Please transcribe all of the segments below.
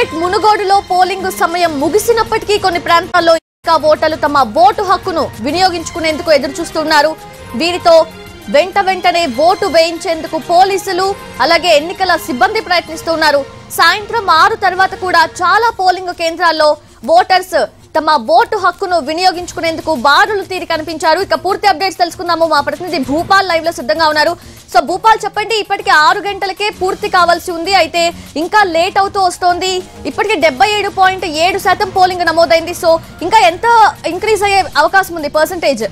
Right మునుగోడులో polling సమయం ముగిసినప్పటికీ కొన్ని ప్రాంతాల్లో ఇంకా ఓటర్లు తమ ఓటు హక్కును వినియోగించుకునేందుకు ఎదురు చూస్తున్నారు వీరితో వెంట వెంటనే ఓటు వేయించేందుకు పోలీసులు అలాగే ఎన్నికల సిబ్బంది ప్రయత్నిస్తున్నారు సాయంత్రం ఆరు తర్వాత కూడా చాలా పోలింగ్ కేంద్రాల్లో ఓటర్స్ తమ ఓటు హక్కును వినియోగించుకునేందుకు బారులు తీరి కనిపించారు ఇక పూర్తి అప్డేట్స్ తెలుసుకుందాము మా ప్రతినిధి భూపాల్ లైవ్ లో సిద్ధంగా ఉన్నారు సో భూపాల్ చెప్పండి ఇప్పటికి ఆరు గంటలకే పూర్తి కావాల్సి ఉంది అయితే ఇంకా లేట్ అవుతూ వస్తోంది ఇప్పటికి డెబ్బై ఏడు పాయింట్ ఏడు శాతం పోలింగ్ నమోదైంది సో ఇంకా ఎంత ఇంక్రీజ్ అయ్యే అవకాశం ఉంది పర్సంటేజ్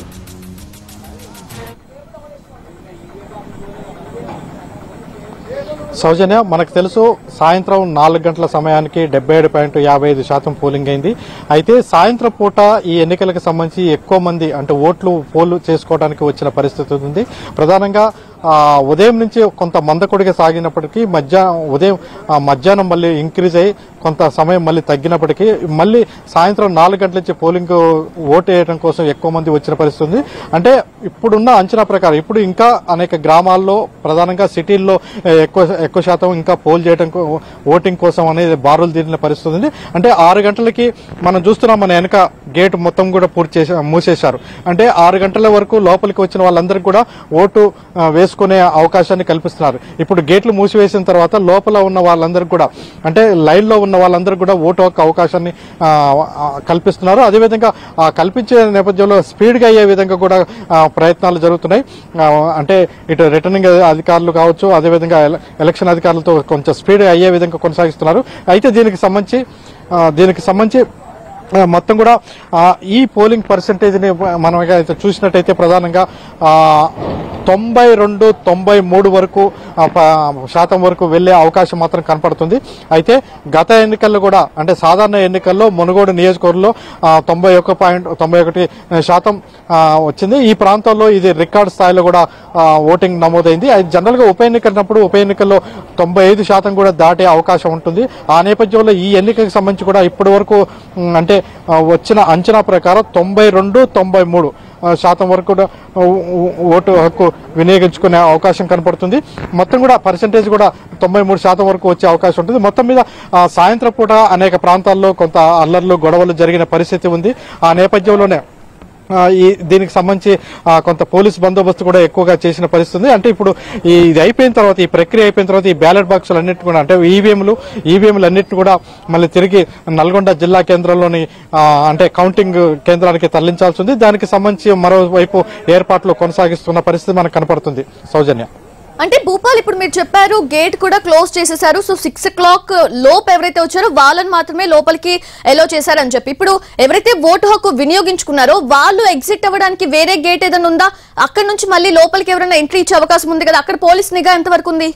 సౌజన్య మనకు తెలుసు సాయంత్రం నాలుగు గంటల సమయానికి డెబ్బై ఏడు పాయింట్ యాభై ఐదు శాతం పోలింగ్ అయింది అయితే సాయంత్రం పూట ఈ ఎన్నికలకు సంబంధించి ఎక్కువ మంది అంటే ఓట్లు పోలు చేసుకోవడానికి వచ్చిన పరిస్థితి ఉంది ప్రధానంగా ఆ, ఉదయం నుంచి కొంత మందకొడిగా సాగినప్పటికీ మధ్యాహ్నం ఉదయం ఆ, మధ్యాహ్నం మళ్ళీ ఇంక్రీజ్ అయ్యి కొంత సమయం మళ్ళీ తగ్గినప్పటికీ మళ్ళీ సాయంత్రం నాలుగు గంటల నుంచి పోలింగ్ ఓటు వేయడం కోసం ఎక్కువ మంది వచ్చిన పరిస్థితి ఉంది అంటే ఇప్పుడున్న అంచనా ప్రకారం ఇప్పుడు ఇంకా అనేక గ్రామాల్లో ప్రధానంగా సిటీల్లో ఏ, ఎక్కువ ఎక్కువ శాతం ఇంకా పోల్ చేయడం కో- ఓటింగ్ కోసం అనేది బారులు తీరిన పరిస్థితి ఉంది అంటే ఆరు గంటలకి మనం చూస్తున్నాం మన వెనక గేట్ మొత్తం కూడా పూర్తి చేసి మూసేశారు అంటే ఆరు గంటల వరకు లోపలికి వచ్చిన వాళ్ళందరికీ కూడా ఓటు ఆ, వేసుకునే అవకాశాన్ని కల్పిస్తున్నారు ఇప్పుడు గేట్లు మూసివేసిన తర్వాత లోపల ఉన్న వాళ్ళందరికీ కూడా అంటే లైన్ లో ఉన్న వాళ్ళందరికీ కూడా ఓటు హక్కు అవకాశాన్ని ఆ, ఆ, కల్పిస్తున్నారు అదేవిధంగా ఆ, కల్పించే నేపథ్యంలో స్పీడ్ గా అయ్యే విధంగా కూడా ఆ, ప్రయత్నాలు జరుగుతున్నాయి ఆ, అంటే ఇటు రిటర్నింగ్ అధికారులు కావచ్చు అదేవిధంగా ఎల- ఎలక్షన్ అధికారులతో కొంచెం స్పీడ్ అయ్యే విధంగా కొనసాగిస్తున్నారు అయితే దీనికి సంబంధించి ఆ, దీనికి సంబంధించి ఆ, మొత్తం కూడా ఆ, ఈ పోలింగ్ పర్సంటేజ్ ని మనం అయితే చూసినట్టయితే ప్రధానంగా ఆ, తొంభై రెండు తొంభై మూడు వరకు ఆ, ప- శాతం వరకు వెళ్లే అవకాశం మాత్రం కనపడుతుంది అయితే గత ఎన్నికల్లో కూడా అంటే సాధారణ ఎన్నికల్లో మునుగోడు నియోజకవర్గంలో ఆ, తొంభై ఒక్క పాయింట్ తొంభై ఒకటి శాతం ఆ, వచ్చింది ఈ ప్రాంతంలో ఇది రికార్డ్ స్థాయిలో కూడా ఆ, ఓటింగ్ నమోదైంది అది జనరల్ గా ఉప ఎన్నికన్నప్పుడు ఉప ఎన్నికల్లో తొంభై ఐదు శాతం కూడా దాటే అవకాశం ఉంటుంది ఆ నేపథ్యంలో ఈ ఎన్నికకి సంబంధించి కూడా ఇప్పటి వరకు ఉమ్, అంటే ఆ, వచ్చిన అంచనా ప్రకారం తొంభై రెండు తొంభై మూడు ఆ, శాతం వరకు కూడా ఓ- ఓ- ఓటు హక్కు వినియోగించుకునే అవకాశం కనపడుతుంది మొత్తం కూడా పర్సంటేజ్ కూడా తొంభై మూడు శాతం వరకు వచ్చే అవకాశం ఉంటుంది మొత్తం మీద ఆ, సాయంత్రం పూట అనేక ప్రాంతాల్లో కొంత అల్లర్లు గొడవలు జరిగిన పరిస్థితి ఉంది ఆ నేపథ్యంలోనే ఆ, ఈ దీనికి సంబంధించి ఆ, కొంత పోలీస్ బందోబస్తు కూడా ఎక్కువగా చేసిన పరిస్థితి ఉంది. అంటే ఇప్పుడు ఈ ఇది అయిపోయిన తర్వాత ఈ ప్రక్రియ అయిపోయిన తర్వాత ఈ బ్యాలెట్ బాక్సులు అన్నింటి కూడా అంటే ఈవీఎంలు ఈవీఎంలు అన్నింటిని కూడా మళ్ళీ తిరిగి నల్గొండ జిల్లా కేంద్రంలోని ఆ, అంటే కౌంటింగ్ కేంద్రానికి తరలించాల్సి ఉంది దానికి సంబంధించి మరోవైపు ఏర్పాట్లు కొనసాగిస్తున్న పరిస్థితి మనకు కనపడుతుంది సౌజన్య అంటే భూపాల్ ఇప్పుడు మీరు చెప్పారు గేట్ కూడా క్లోజ్ చేసేసారు సో సిక్స్ ఓ క్లాక్ లోపు ఎవరైతే వచ్చారో వాళ్ళని మాత్రమే లోపలికి ఎలో చేశారని చెప్పి ఇప్పుడు ఎవరైతే ఓటు హక్కు వినియోగించుకున్నారో వాళ్ళు ఎగ్జిట్ అవ్వడానికి వేరే గేట్ ఏదైనా ఉందా అక్కడ నుంచి మళ్ళీ లోపలికి ఎవరైనా ఎంట్రీ ఇచ్చే అవకాశం ఉంది కదా అక్కడ పోలీస్ నిఘా ఎంతవరకు ఉంది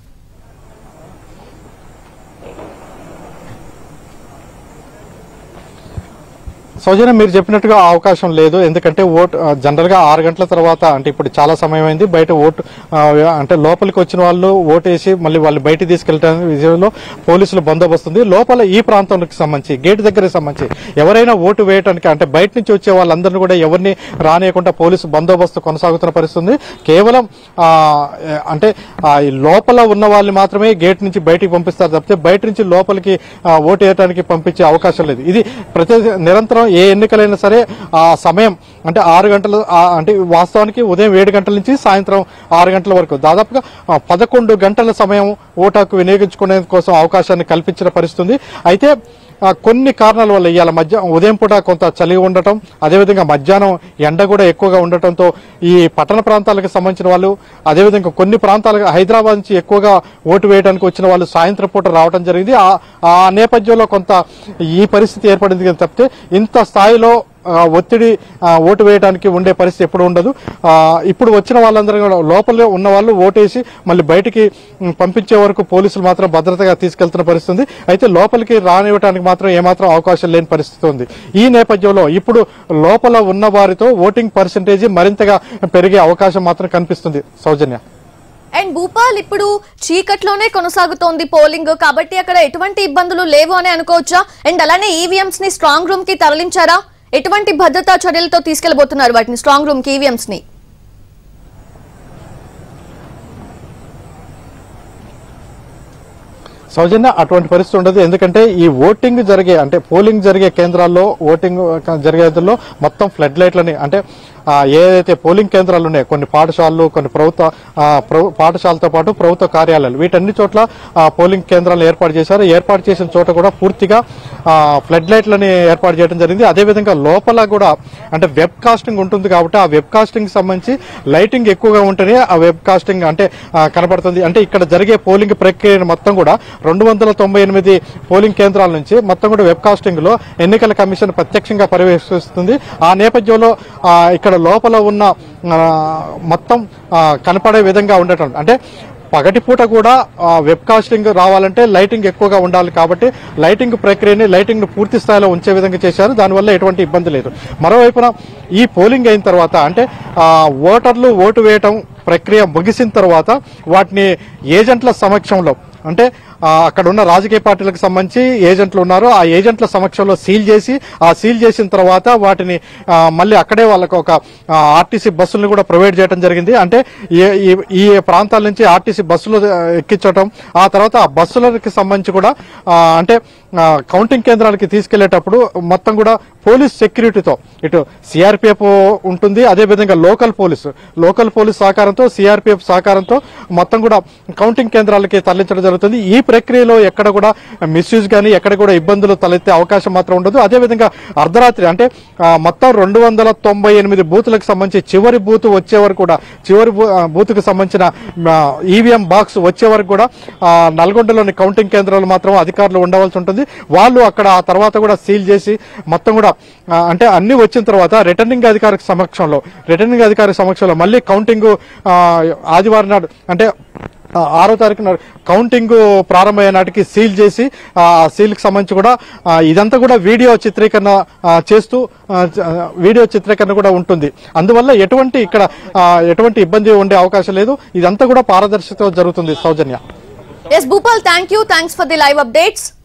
సౌజన్య మీరు చెప్పినట్టుగా ఆ అవకాశం లేదు ఎందుకంటే ఓటు ఆ, జనరల్ గా ఆరు గంటల తర్వాత అంటే ఇప్పుడు చాలా సమయం అయింది బయట ఓటు ఆ, అంటే లోపలికి వచ్చిన వాళ్ళు ఓటేసి మళ్ళీ వాళ్ళు బయటికి తీసుకెళ్ళడానికి విషయంలో పోలీసులు బందోబస్తు ఉంది లోపల ఈ ప్రాంతానికి సంబంధించి గేట్ దగ్గరకు సంబంధించి ఎవరైనా ఓటు వేయడానికి అంటే బయట నుంచి వచ్చే వాళ్ళందరినీ కూడా ఎవరిని రానియకుండా పోలీసు బందోబస్తు కొనసాగుతున్న పరిస్థితి ఉంది కేవలం ఆ, అంటే ఆ, ఈ లోపల ఉన్న వాళ్ళని మాత్రమే గేట్ నుంచి బయటికి పంపిస్తారు తప్పితే బయట నుంచి లోపలికి ఆ, ఓటు వేయడానికి పంపించే అవకాశం లేదు ఇది ప్రతి నిరంతరం ఏ ఎన్నికలైనా సరే ఆ సమయం అంటే ఆరు గంటల ఆ, అంటే వాస్తవానికి ఉదయం ఏడు గంటల నుంచి సాయంత్రం ఆరు గంటల వరకు దాదాపుగా ఆ, పదకొండు గంటల సమయం ఓటు హక్కు వినియోగించుకునే కోసం అవకాశాన్ని కల్పించిన పరిస్థితి ఉంది అయితే ఆ, కొన్ని కారణాల వల్ల ఇవాళ మధ్య ఉదయం పూట కొంత చలి ఉండటం అదేవిధంగా మధ్యాహ్నం ఎండ కూడా ఎక్కువగా ఉండటంతో ఈ పట్టణ ప్రాంతాలకు సంబంధించిన వాళ్ళు అదేవిధంగా కొన్ని ప్రాంతాలకు హైదరాబాద్ నుంచి ఎక్కువగా ఓటు వేయడానికి వచ్చిన వాళ్ళు సాయంత్రం పూట రావడం జరిగింది ఆ- ఆ నేపథ్యంలో కొంత ఈ పరిస్థితి ఏర్పడింది కానీ తప్పితే ఇంత స్థాయిలో ఆ, ఒత్తిడి ఆ, ఓటు వేయడానికి ఉండే పరిస్థితి ఎప్పుడు ఉండదు ఆ, ఇప్పుడు వచ్చిన వాళ్ళందరూ కూడా లోపలే ఉన్న వాళ్ళు ఓటేసి మళ్ళీ బయటికి ఉమ్, పంపించే వరకు పోలీసులు మాత్రం భద్రతగా తీసుకెళ్తున్న పరిస్థితి ఉంది అయితే లోపలికి రానివ్వడానికి మాత్రం ఏమాత్రం అవకాశం లేని పరిస్థితి ఉంది ఈ నేపథ్యంలో ఇప్పుడు లోపల ఉన్న వారితో ఓటింగ్ పర్సంటేజ్ మరింతగా పెరిగే అవకాశం మాత్రం కనిపిస్తుంది సౌజన్య అండ్ భూపాల్ ఇప్పుడు చీకట్లోనే కొనసాగుతోంది పోలింగ్ కాబట్టి అక్కడ ఎటువంటి ఇబ్బందులు లేవు అని అనుకోవచ్చా అండ్ అలానే ఈవీఎంస్ ని స్ట్రాంగ్ రూమ్ కి తరలించారా ఎటువంటి భద్రతా చర్యలతో తీసుకెళ్లబోతున్నారు వాటిని స్ట్రాంగ్ రూమ్ కి ఈవీఎంస్ ని సౌజన్య అటువంటి పరిస్థితి ఉండదు ఎందుకంటే ఈ ఓటింగ్ జరిగే అంటే పోలింగ్ జరిగే కేంద్రాల్లో ఓటింగ్ జరిగేందులో మొత్తం ఫ్లడ్ లైట్లని అంటే ఆ, ఏదైతే పోలింగ్ కేంద్రాలు ఉన్నాయో కొన్ని పాఠశాలలు కొన్ని ప్రభుత్వ ఆ, ప్రభు- పాఠశాలతో పాటు ప్రభుత్వ కార్యాలయాలు వీటన్ని చోట్ల ఆ, పోలింగ్ కేంద్రాలను ఏర్పాటు చేశారు ఏర్పాటు చేసిన చోట కూడా పూర్తిగా ఆ, ఫ్లడ్ లైట్లని ఏర్పాటు చేయడం జరిగింది అదేవిధంగా లోపల కూడా అంటే వెబ్ కాస్టింగ్ ఉంటుంది కాబట్టి ఆ వెబ్ కాస్టింగ్ సంబంధించి లైటింగ్ ఎక్కువగా ఉంటేనే ఆ వెబ్ కాస్టింగ్ అంటే ఆ, కనబడుతుంది అంటే ఇక్కడ జరిగే పోలింగ్ ప్రక్రియను మొత్తం కూడా రెండు వందల తొంభై ఎనిమిది పోలింగ్ కేంద్రాల నుంచి మొత్తం కూడా వెబ్ కాస్టింగ్ లో ఎన్నికల కమిషన్ ప్రత్యక్షంగా పర్యవేక్షిస్తుంది ఆ నేపథ్యంలో ఆ, ఇక్కడ లోపల ఉన్న ఆ, మొత్తం ఆ, కనపడే విధంగా ఉండటం అంటే పగటిపూట కూడా ఆ, వెబ్ కాస్టింగ్ రావాలంటే లైటింగ్ ఎక్కువగా ఉండాలి కాబట్టి లైటింగ్ ప్రక్రియని లైటింగ్ ను పూర్తి స్థాయిలో ఉంచే విధంగా చేశారు దానివల్ల ఎటువంటి ఇబ్బంది లేదు మరోవైపున ఈ పోలింగ్ అయిన తర్వాత అంటే ఆ, ఓటర్లు ఓటు వేయటం ప్రక్రియ ముగిసిన తర్వాత వాటిని ఏజెంట్ల సమక్షంలో అంటే ఆ, అక్కడ ఉన్న రాజకీయ పార్టీలకు సంబంధించి ఏజెంట్లు ఉన్నారు ఆ ఏజెంట్ల సమక్షంలో సీల్ చేసి ఆ సీల్ చేసిన తర్వాత వాటిని ఆ, మళ్ళీ అక్కడే వాళ్ళకు ఒక ఆర్టీసీ బస్సులను కూడా ప్రొవైడ్ చేయడం జరిగింది అంటే ఈ- ఈ- ఈ ప్రాంతాల నుంచి ఆర్టీసీ బస్సులు ఆ, ఎక్కించడం ఆ తర్వాత ఆ బస్సులకి సంబంధించి కూడా ఆ, అంటే ఆ, కౌంటింగ్ కేంద్రాలకి తీసుకెళ్లేటప్పుడు మొత్తం కూడా పోలీస్ సెక్యూరిటీతో ఇటు సిఆర్పిఎఫ్ ఉంటుంది అదేవిధంగా లోకల్ పోలీసు లోకల్ పోలీస్ సహకారంతో సిఆర్పిఎఫ్ సహకారంతో మొత్తం కూడా కౌంటింగ్ కేంద్రాలకి తరలించడం జరుగుతుంది ఈ ప్రక్రియలో ఎక్కడ కూడా మిస్యూజ్ కానీ ఎక్కడ కూడా ఇబ్బందులు తలెత్తే అవకాశం మాత్రం ఉండదు అదేవిధంగా అర్ధరాత్రి అంటే ఆ, మొత్తం రెండు వందల తొంభై ఎనిమిది బూతులకు సంబంధించి చివరి బూత్ వచ్చే వరకు కూడా చివరి బూ- ఆ, బూత్కు సంబంధించిన ఈవీఎం బాక్స్ వచ్చే వరకు కూడా ఆ, నల్గొండలోని కౌంటింగ్ కేంద్రాలు మాత్రం అధికారులు ఉండవలసి ఉంటుంది వాళ్ళు అక్కడ ఆ తర్వాత కూడా సీల్ చేసి మొత్తం కూడా ఆ, అంటే అన్ని వచ్చిన తర్వాత రిటర్నింగ్ అధికారి సమక్షంలో రిటర్నింగ్ అధికారి సమక్షంలో మళ్ళీ కౌంటింగ్ ఆ, ఆదివారం నాడు అంటే ఆ, ఆరో తారీఖు నాడు కౌంటింగ్ ప్రారంభమయ్యే నాటికి సీల్ చేసి ఆ సీల్ కి సంబంధించి కూడా ఆ, ఇదంతా కూడా వీడియో చిత్రీకరణ ఆ, చేస్తూ ఆ, చ- ఆ, వీడియో చిత్రీకరణ కూడా ఉంటుంది అందువల్ల ఎటువంటి ఇక్కడ ఆ, ఎటువంటి ఇబ్బంది ఉండే అవకాశం లేదు ఇదంతా కూడా పారదర్శకత జరుగుతుంది Soujanya S Bhupal thank you thanks for the live updates